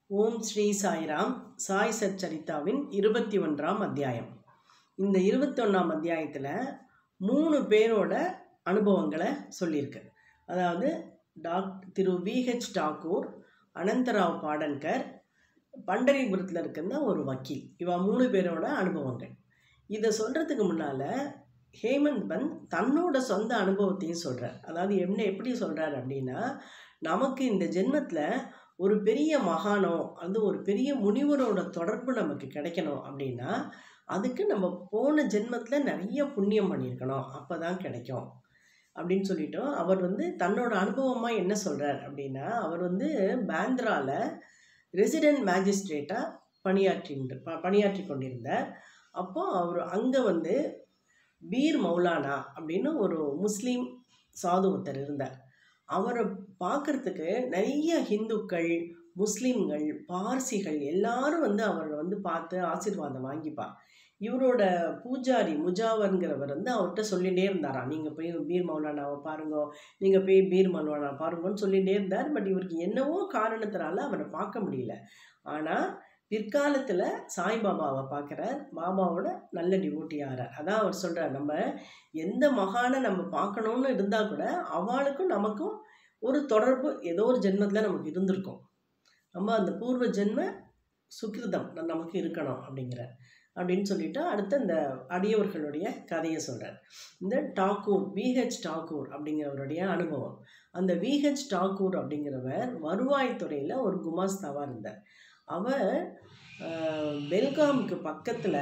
ஓம் ஸ்ரீ சாய்ராம் சாய் சச்சரித்தாவின் இருபத்தி ஒன்றாம் அத்தியாயம் இந்த இருபத்தொன்னாம் அத்தியாயத்தில் மூணு பேரோட அனுபவங்களை சொல்லியிருக்கு அதாவது டாக் திரு விஹெச் டாக்கூர் அனந்தராவ் பாடன்கர் பண்டரிபுரத்தில் இருக்கிற ஒரு வக்கீல் இவ மூணு பேரோட அனுபவங்கள் இதை சொல்கிறதுக்கு முன்னால் ஹேமந்த் பந்த் தன்னோட சொந்த அனுபவத்தையும் சொல்கிறார் அதாவது என்ன எப்படி சொல்கிறார் அப்படின்னா நமக்கு இந்த ஜென்மத்தில் ஒரு பெரிய மகானோ அது ஒரு பெரிய முனிவரோட தொடர்பு நமக்கு கிடைக்கணும் அப்படின்னா அதுக்கு நம்ம போன ஜென்மத்தில் நிறைய புண்ணியம் பண்ணியிருக்கணும் அப்போ தான் கிடைக்கும் அப்படின்னு சொல்லிட்டோம் அவர் வந்து தன்னோட அனுபவமாக என்ன சொல்கிறார் அப்படின்னா அவர் வந்து பேந்திராவில் ரெசிடென்ட் மேஜிஸ்ட்ரேட்டாக பணியாற்றின்று ப பணியாற்றி கொண்டிருந்தார் அப்போ அவர் அங்கே வந்து பீர் மௌலானா அப்படின்னு ஒரு முஸ்லீம் சாது ஒருத்தர் இருந்தார் அவரை பார்க்குறதுக்கு நிறைய ஹிந்துக்கள் முஸ்லீம்கள் பார்சிகள் எல்லாரும் வந்து அவரை வந்து பார்த்து ஆசீர்வாதம் வாங்கிப்பா இவரோட பூஜாரி முஜாவருங்கிறவர் வந்து அவர்கிட்ட சொல்லிகிட்டே இருந்தாராம் நீங்கள் போய் பீர் மௌலானாவை பாருங்க நீங்கள் போய் பீர் மௌலானா பாருங்கன்னு சொல்லிகிட்டே இருந்தார் பட் இவருக்கு என்னவோ காரணத்தினால அவரை பார்க்க முடியல ஆனால் பிற்காலத்தில் சாய்பாபாவை பார்க்குறார் பாபாவோட நல்ல டிவோட்டி ஆகிறார் அதான் அவர் சொல்கிறார் நம்ம எந்த மகானை நம்ம பார்க்கணுன்னு இருந்தால் கூட அவளுக்கும் நமக்கும் ஒரு தொடர்பு ஏதோ ஒரு ஜென்மத்தில் நமக்கு இருந்திருக்கும் நம்ம அந்த பூர்வ ஜென்ம சுக்கிருதம் நமக்கு இருக்கணும் அப்படிங்கிற அப்படின்னு சொல்லிட்டு அடுத்து இந்த அடியவர்களுடைய கதையை சொல்கிறார் இந்த டாக்கூர் விஹெச் டாக்கூர் அப்படிங்கிறவருடைய அனுபவம் அந்த விஹெச் டாக்கூர் அப்படிங்கிறவர் வருவாய்த்துறையில் ஒரு குமாஸ்தாவாக இருந்தார் அவர் பெல்காமுக்கு பக்கத்தில்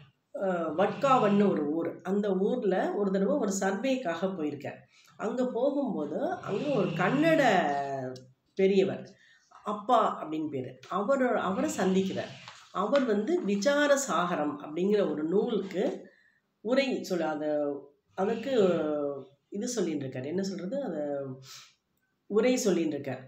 வட்காவன்னு ஒரு ஊர் அந்த ஊரில் ஒரு தடவை ஒரு சர்வேக்காக போயிருக்கேன் அங்கே போகும்போது அங்கே ஒரு கன்னட பெரியவர் அப்பா அப்படின்னு பேர் அவர் அவரை சந்திக்கிறார் அவர் வந்து விசார சாகரம் அப்படிங்கிற ஒரு நூலுக்கு உரை சொல்ல அதை அதுக்கு இது சொல்லின்னு இருக்கார் என்ன சொல்கிறது அதை உரை சொல்லின்னு இருக்கார்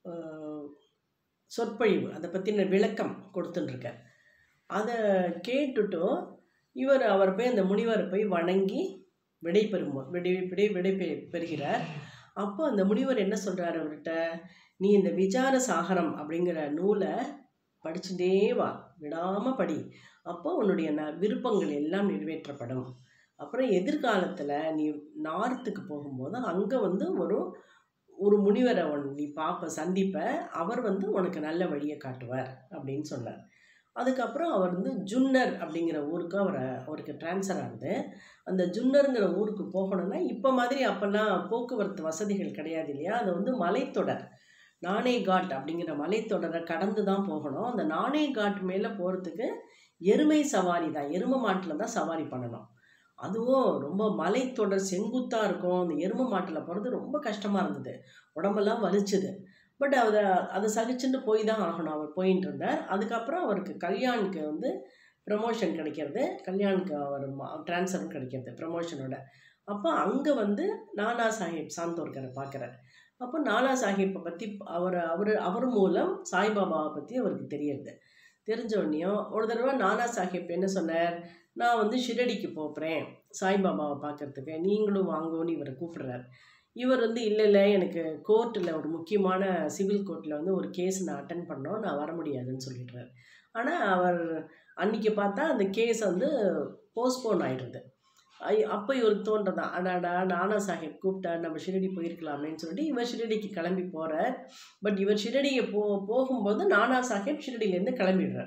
சொற்பொழிவு அதை பற்றின விளக்கம் கொடுத்துட்டுருக்கார் அதை கேட்டுட்டு இவர் அவர் போய் அந்த முனிவரை போய் வணங்கி விடை பெறும் விடை விடை விடை பெறுகிறார் அப்போ அந்த முனிவர் என்ன சொல்கிறார் அவர்கிட்ட நீ இந்த விசார சாகரம் அப்படிங்கிற நூலை படிச்சுட்டே வா விடாமல் படி அப்போ உன்னுடைய ந விருப்பங்கள் எல்லாம் நிறைவேற்றப்படும் அப்புறம் எதிர்காலத்தில் நீ நார்த்துக்கு போகும்போது அங்கே வந்து ஒரு ஒரு முனிவரை ஒன் நீ பார்ப்ப சந்திப்ப அவர் வந்து உனக்கு நல்ல வழியை காட்டுவார் அப்படின்னு சொன்னார் அதுக்கப்புறம் அவர் வந்து ஜுன்னர் அப்படிங்கிற ஊருக்கு அவரை அவருக்கு டிரான்ஸ்ஃபர் ஆகுது அந்த ஜுன்னருங்கிற ஊருக்கு போகணும்னா இப்போ மாதிரி அப்போல்லாம் போக்குவரத்து வசதிகள் கிடையாது இல்லையா அது வந்து மலைத்தொடர் நானே காட் அப்படிங்கிற மலைத்தொடரை கடந்து தான் போகணும் அந்த நானே காட் மேலே போகிறதுக்கு எருமை சவாரி தான் எருமை மாட்டில் தான் சவாரி பண்ணணும் அதுவும் ரொம்ப மலைத்தொடர் செங்குத்தாக இருக்கும் அந்த எருமை மாட்டில் போகிறது ரொம்ப கஷ்டமாக இருந்தது உடம்பெல்லாம் வலிச்சுது பட் அதை அதை சகிச்சுட்டு போய் தான் ஆகணும் அவர் போயின்னு இருந்தார் அதுக்கப்புறம் அவருக்கு கல்யாணுக்கு வந்து ப்ரமோஷன் கிடைக்கிறது கல்யாணுக்கு அவர் ட்ரான்ஸ்ஃபரும் கிடைக்கிறது ப்ரமோஷனோட அப்போ அங்கே வந்து நானா சாஹிப் சாந்தோர்கரை பார்க்குறார் அப்போ நானா சாஹிப்பை பற்றி அவர் அவர் அவர் மூலம் சாய்பாபாவை பற்றி அவருக்கு தெரியுது தெரிஞ்ச உடனேயும் ஒரு தடவை நானா சாஹிப் என்ன சொன்னார் நான் வந்து ஷிரடிக்கு போகிறேன் சாய்பாபாவை பார்க்குறதுக்கு நீங்களும் வாங்கன்னு இவரை கூப்பிடுறார் இவர் வந்து இல்லை இல்லை எனக்கு கோர்ட்டில் ஒரு முக்கியமான சிவில் கோர்ட்டில் வந்து ஒரு கேஸ் நான் அட்டன் பண்ணோம் நான் வர முடியாதுன்னு சொல்லிடுறார் ஆனால் அவர் அன்றைக்கி பார்த்தா அந்த கேஸ் வந்து போஸ்ட்போன் ஆகிடுது ஐ அப்போ இவருக்கு தோன்றதான் அடாடா நானா சாஹிப் கூப்பிட்டா நம்ம ஷிரடி போயிருக்கலாமேன்னு சொல்லிட்டு இவர் ஷிரடிக்கு கிளம்பி போகிறார் பட் இவர் ஷிரடியை போ போகும்போது நானா சாஹிப் ஷிரடியிலேருந்து கிளம்பிடுறார்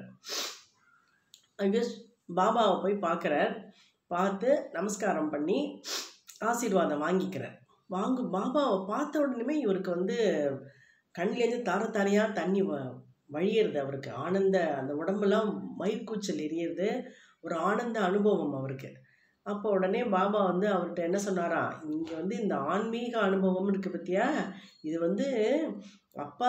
இவர் பாபாவை போய் பார்க்குறார் பார்த்து நமஸ்காரம் பண்ணி ஆசீர்வாதம் வாங்கிக்கிறார் வாங்கு பாபாவை பார்த்த உடனே இவருக்கு வந்து கண்ணிலேருந்து தார தாரையாக தண்ணி வ வழியிறது அவருக்கு ஆனந்த அந்த உடம்பெல்லாம் மயிர்கூச்சல் எரியறது ஒரு ஆனந்த அனுபவம் அவருக்கு அப்போ உடனே பாபா வந்து அவர்கிட்ட என்ன சொன்னாரா இங்கே வந்து இந்த ஆன்மீக அனுபவம் இருக்குது பற்றியா இது வந்து அப்பா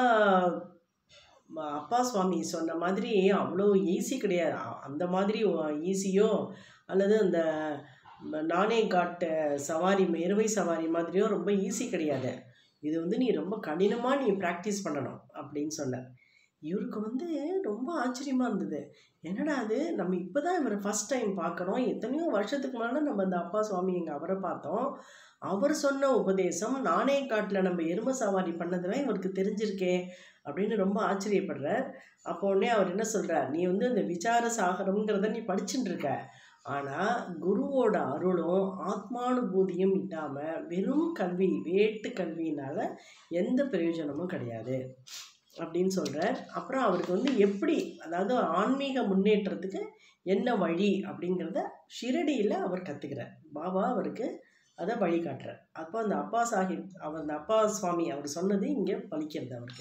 அப்பா சுவாமி சொன்ன மாதிரி அவ்வளோ ஈஸி கிடையாது அந்த மாதிரி ஈஸியோ அல்லது அந்த நானே காட்டு சவாரி எருமை சவாரி மாதிரியோ ரொம்ப ஈஸி கிடையாது இது வந்து நீ ரொம்ப கடினமாக நீ ப்ராக்டிஸ் பண்ணணும் அப்படின்னு சொன்னார் இவருக்கு வந்து ரொம்ப ஆச்சரியமாக இருந்தது என்னடா அது நம்ம இப்போ தான் இவரை ஃபஸ்ட் டைம் பார்க்குறோம் எத்தனையோ வருஷத்துக்கு முன்னாடி நம்ம அந்த அப்பா சுவாமி எங்கள் அவரை பார்த்தோம் அவர் சொன்ன உபதேசம் நானே காட்டில் நம்ம எருமை சவாரி பண்ணதெல்லாம் இவருக்கு தெரிஞ்சிருக்கே அப்படின்னு ரொம்ப ஆச்சரியப்படுறார் அப்போ உடனே அவர் என்ன சொல்கிறார் நீ வந்து இந்த விசார சாகரம்ங்கிறத நீ படிச்சுட்டு இருக்க ஆனால் குருவோட அருளும் ஆத்மானுபூதியும் இல்லாமல் வெறும் கல்வி வேட்டு கல்வியினால் எந்த பிரயோஜனமும் கிடையாது அப்படின்னு சொல்கிறார் அப்புறம் அவருக்கு வந்து எப்படி அதாவது ஆன்மீக முன்னேற்றத்துக்கு என்ன வழி அப்படிங்கிறத ஷிரடியில் அவர் கற்றுக்கிறார் பாபா அவருக்கு அதை வழிகாட்டுறார் அப்போ அந்த அப்பா சாஹிப் அவர் அந்த அப்பா சுவாமி அவர் சொன்னது இங்கே பலிக்கிறது அவருக்கு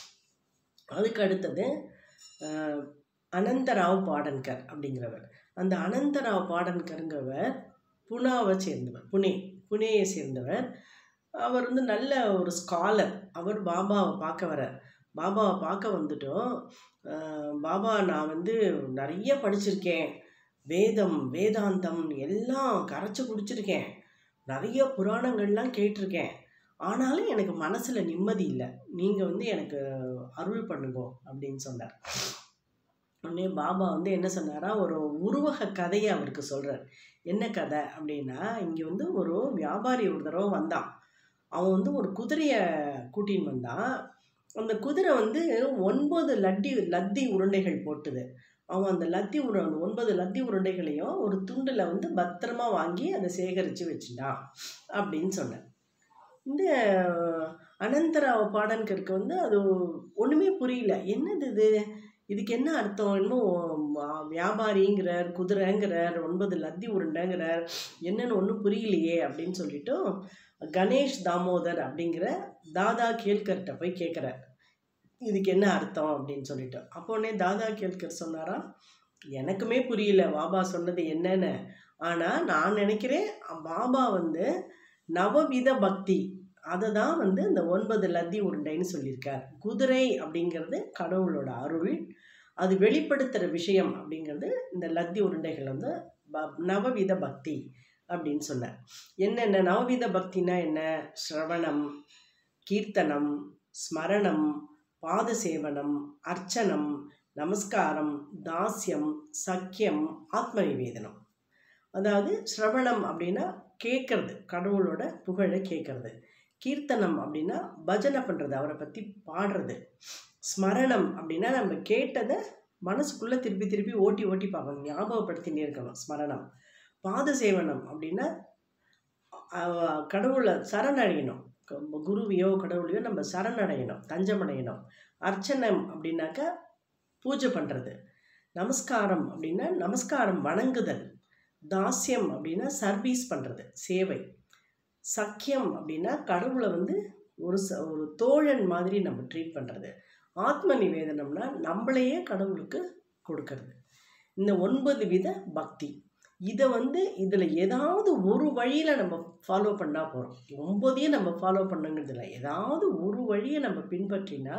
அதுக்கு அடுத்தது அஹ், அனந்தராவ் பாடன்கர் அப்படிங்கிறவர் அந்த அனந்தராவ் பாடன்கருங்கிறவர் புனாவை சேர்ந்தவர் புனே புனேயை சேர்ந்தவர் அவர் வந்து நல்ல ஒரு ஸ்காலர் அவர் பாபாவை பார்க்க வரார் பாபாவை பார்க்க வந்துட்டோம் அஹ், பாபா நான் வந்து நிறைய படிச்சிருக்கேன் வேதம் வேதாந்தம் எல்லாம் கரைச்சி குடிச்சிருக்கேன் நிறைய புராணங்கள்லாம் கேட்டிருக்கேன் ஆனாலும் எனக்கு மனசில் நிம்மதி இல்லை நீங்கள் வந்து எனக்கு அருள் பண்ணுங்க அப்படின்னு சொன்னார் உடனே பாபா வந்து என்ன சொன்னாரா ஒரு உருவக கதையை அவருக்கு சொல்கிறார் என்ன கதை அப்படின்னா இங்கே வந்து ஒரு வியாபாரி ஒரு தடவை வந்தான் அவன் வந்து ஒரு குதிரையை கூட்டின்னு வந்தான் அந்த குதிரை வந்து ஒன்பது லட்டி லத்தி உருண்டைகள் போட்டுது அவன் அந்த லத்தி உரு அந்த ஒன்பது லத்தி உருண்டைகளையும் ஒரு துண்டில் வந்து பத்திரமா வாங்கி அதை சேகரித்து வச்சுட்டான் அப்படின்னு சொன்னேன் இந்த அனந்தராவ பாடன்கருக்கு வந்து அது ஒன்றுமே புரியல என்னது இது இதுக்கு என்ன அர்த்தம் இன்னும் வா- வியாபாரிங்கிறார் குதிரைங்கிறார் ஒன்பது லத்தி உருண்டைங்கிறார் என்னன்னு ஒன்றும் புரியலையே அப்படின்னு சொல்லிட்டு கணேஷ் தாமோதர் அப்படிங்கிற தாதா கேல்கர்கிட்ட போய் கேட்குறார் இதுக்கு என்ன அர்த்தம் அப்படின்னு சொல்லிட்டு அப்போ உடனே தாதா கேல்கர் சொன்னாரா எனக்குமே புரியல பாபா சொன்னது என்னன்னு ஆனால் நான் நினைக்கிறேன் பாபா வந்து நவவித பக்தி அதை தான் வந்து இந்த ஒன்பது லத்தி உருண்டைன்னு சொல்லியிருக்கார் குதிரை அப்படிங்கிறது கடவுளோட அருள் அது வெளிப்படுத்துகிற விஷயம் அப்படிங்கிறது இந்த லத்தி உருண்டைகள் வந்து ப- நவவித பக்தி அப்படின்னு சொன்னார் என்னென்ன நவவித பக்தினா என்ன ஸ்ரவணம் கீர்த்தனம் ஸ்மரணம் பாதசேவனம் அர்ச்சனம் நமஸ்காரம் தாஸ்யம் சக்கியம் ஆத்ம நிவேதனம் அதாவது ஸ்ரவணம் அப்படின்னா கேட்கறது கடவுளோட புகழை கேட்கறது கீர்த்தனம் அப்படின்னா பஜனை பண்ணுறது அவரை பற்றி பாடுறது ஸ்மரணம் அப்படின்னா நம்ம கேட்டதை மனசுக்குள்ளே திருப்பி திருப்பி ஓட்டி ஓட்டி பார்க்கணும் ஞாபகப்படுத்தினே இருக்கணும் ஸ்மரணம் பாத சேவனம் அப்படின்னா அஹ், கடவுளை சரணடையணும் க- குருவையோ கடவுளையோ நம்ம சரணடையணும் தஞ்சமடையணும் அர்ச்சனம் அப்படின்னாக்கா பூஜை பண்ணுறது நமஸ்காரம் அப்படின்னா நமஸ்காரம் வணங்குதல் தாஸ்யம் அப்படின்னா சர்வீஸ் பண்ணுறது சேவை சக்கியம் அப்படின்னா கடவுளை வந்து ஒரு ச ஒரு தோழன் மாதிரி நம்ம ட்ரீட் பண்ணுறது ஆத்ம நிவேதனம்னா நம்மளையே கடவுளுக்கு கொடுக்கறது இந்த ஒன்பது வித பக்தி இதை வந்து இதில் ஏதாவது ஒரு வழியில் நம்ம ஃபாலோ பண்ணால் போகிறோம் ஒன்பதையும் நம்ம ஃபாலோ பண்ணுங்கிறது இல்லை ஏதாவது ஒரு வழியை நம்ம பின்பற்றினா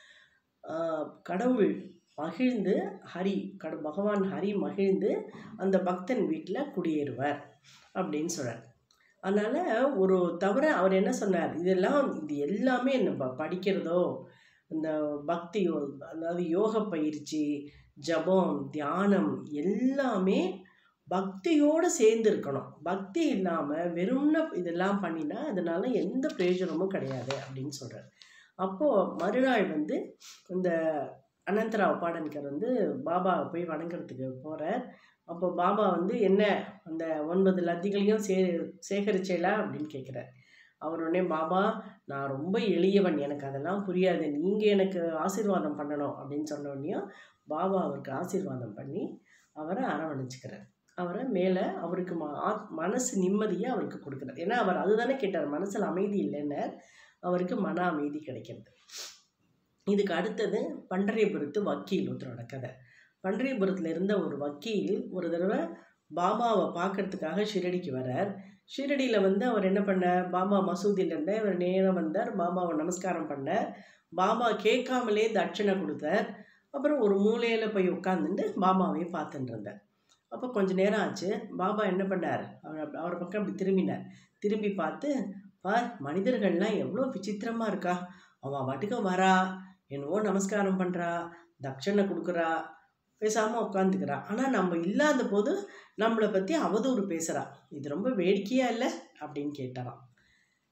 ஆஹ், கடவுள் மகிழ்ந்து ஹரி கட பகவான் ஹரி மகிழ்ந்து அந்த பக்தன் வீட்டில் குடியேறுவார் அப்படின்னு சொல்கிறார் அதனால் ஒரு தவிர அவர் என்ன சொன்னார் இதெல்லாம் இது எல்லாமே நம்ம படிக்கிறதோ இந்த பக்தி யோ- அதாவது யோக பயிற்சி ஜபம் தியானம் எல்லாமே பக்தியோடு சேர்ந்து இருக்கணும் பக்தி இல்லாமல் வெறும்ன இதெல்லாம் பண்ணினா அதனால எந்த பிரயோஜனமும் கிடையாது அப்படின்னு சொல்கிறார் அப்போது மறுநாள் வந்து இந்த அனந்தராவ் பாடன்கர் வந்து பாபாவை போய் வணங்குறதுக்கு போகிறார் அப்போ பாபா வந்து என்ன அந்த ஒன்பது லத்திகளையும் சே சேகரிச்சேலா அப்படின்னு கேட்குறார் அவர் உடனே பாபா நான் ரொம்ப எளியவன் எனக்கு அதெல்லாம் புரியாது நீங்கள் எனக்கு ஆசீர்வாதம் பண்ணணும் அப்படின்னு சொன்ன உடனேயும் பாபா அவருக்கு ஆசீர்வாதம் பண்ணி அவரை அரவணைச்சிக்கிறார் அவரை மேலே அவருக்கு ம ஆத்- மனசு நிம்மதியை அவருக்கு கொடுக்குறார் ஏன்னா அவர் அதுதானே கேட்டார் மனசில் அமைதி இல்லைன்னு அவருக்கு மன அமைதி கிடைக்கிறது இதுக்கு அடுத்தது பண்டரிபுரத்து வக்கீல் ஒருத்தரோட கதை பண்டரிபுரத்தில் இருந்த ஒரு வக்கீல் ஒரு தடவை பாபாவை பார்க்கறதுக்காக ஷிரடிக்கு வரார் ஷிரடியில் வந்து அவர் என்ன பண்ணார் பாபா மசூதியில் இருந்த அவர் நேரம் வந்தார் பாபாவை நமஸ்காரம் பண்ணார் பாபா கேட்காமலே தட்சணை கொடுத்தார் அப்புறம் ஒரு மூலையில் போய் உட்காந்துட்டு பாபாவையும் பார்த்துட்டு இருந்தார் அப்போ கொஞ்ச நேரம் ஆச்சு பாபா என்ன பண்ணார் அவர் அப்ப- அவர் பக்கம் அப்படி திரும்பினார் திரும்பி பார்த்து பார் மனிதர்கள்லாம் எவ்வளோ விசித்திரமாக இருக்கா அவன் பாட்டுக்கு வரா என்னவோ நமஸ்காரம் பண்ணுறா தட்சணை கொடுக்குறா பேசாமல் உட்காந்துக்கிறா ஆனால் நம்ம இல்லாத போது நம்மளை பற்றி அவதூறு பேசுகிறா இது ரொம்ப வேடிக்கையா இல்லை அப்படின்னு கேட்டாராம்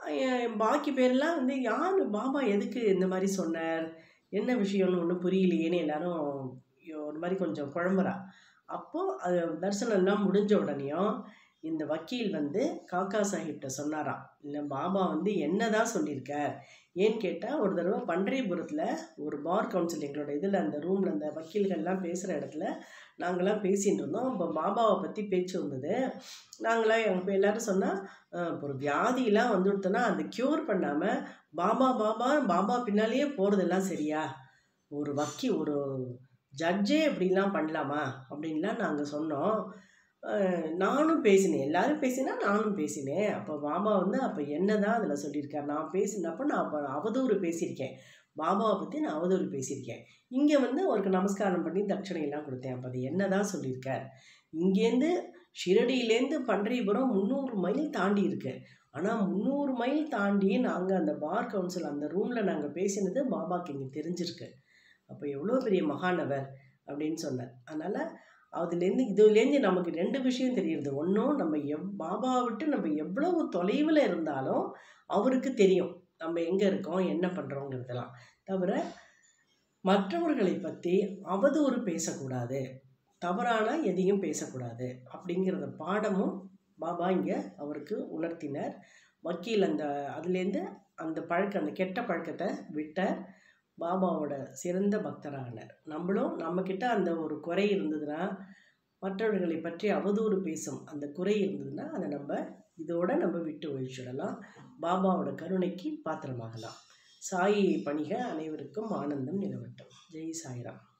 அஹ் பாக்கி பேர்லாம் வந்து யார் பாபா எதுக்கு இந்த மாதிரி சொன்னார் என்ன விஷயம்னு ஒன்றும் புரியலையேன்னு எல்லாரும் யோ- ஒரு மாதிரி கொஞ்சம் குழம்புறா அப்போது அது தரிசனம்லாம் முடிஞ்ச உடனேயும் இந்த வக்கீல் வந்து காக்கா சாஹிப்கிட்ட சொன்னாராம் இல்லை பாபா வந்து என்ன தான் சொல்லியிருக்கார் ஏன்னு கேட்டால் ஒரு தடவை பண்டரிபுரத்தில் ஒரு பார் கவுன்சில் எங்களோட இதில் அந்த ரூமில் அந்த வக்கீல்கள்லாம் பேசுகிற இடத்துல நாங்களாம் பேசிகிட்டு இருந்தோம் இப்போ பாபாவை பற்றி பேச்சு வந்தது நாங்களாம் எங்கள் எல்லாரும் சொன்னால் ஒரு வியாதியெலாம் வந்துவிட்டோன்னா அதை க்யூர் பண்ணாமல் பாபா பாபா பாபா பின்னாலேயே போகிறதெல்லாம் சரியா ஒரு வக்கி ஒரு ஜட்ஜே இப்படிலாம் பண்ணலாமா அப்படின்லாம் நாங்கள் சொன்னோம் அஹ் நானும் பேசினேன் எல்லாரும் பேசினா நானும் பேசினேன் அப்போ பாபா வந்து அப்போ என்ன தான் அதில் சொல்லியிருக்கார் நான் பேசினப்போ நான் அப்போ அவதூறு பேசியிருக்கேன் பாபாவை பற்றி நான் அவதூறு பேசியிருக்கேன் இங்கே வந்து அவருக்கு நமஸ்காரம் பண்ணி தட்சணையெல்லாம் கொடுத்தேன் அப்போ அது என்ன தான் சொல்லியிருக்கார் இங்கேருந்து ஷிரடியிலேருந்து பண்டரிபுரம் முந்நூறு மைல் தாண்டி இருக்கு ஆனால் முந்நூறு மைல் தாண்டி நாங்கள் அந்த பார் கவுன்சில் அந்த ரூமில் நாங்கள் பேசினது பாபாக்கு இங்கே தெரிஞ்சிருக்கு அப்போ எவ்வளோ பெரிய மகானவர் அப்படின்னு சொன்னார் அதனால் அதுலேருந்து இதுலேருந்து நமக்கு ரெண்டு விஷயம் தெரியுது ஒன்றும் நம்ம எவ் பாபாவை விட்டு நம்ம எவ்வளவு தொலைவில் இருந்தாலும் அவருக்கு தெரியும் நம்ம எங்கே இருக்கோம் என்ன பண்ணுறோங்கிறதெல்லாம் தவிர மற்றவர்களை பற்றி அவதூறு பேசக்கூடாது தவறான எதையும் பேசக்கூடாது அப்படிங்கிறத பாடமும் பாபா இங்கே அவருக்கு உணர்த்தினார் வக்கீல் அந்த அதுலேருந்து அந்த பழக்கம் அந்த கெட்ட பழக்கத்தை விட்டார் பாபாவோட சிறந்த பக்தராகினார் நம்மளும் நம்மக்கிட்ட அந்த ஒரு குறை இருந்ததுன்னா மற்றவர்களை பற்றி அவதூறு பேசும் அந்த குறை இருந்ததுன்னா அதை நம்ம இதோட நம்ம விட்டு ஒழிச்சிடலாம் பாபாவோட கருணைக்கு பாத்திரமாகலாம் சாயை பணிக அனைவருக்கும் ஆனந்தம் நிலவட்டும் ஜெய் சாய்ராம்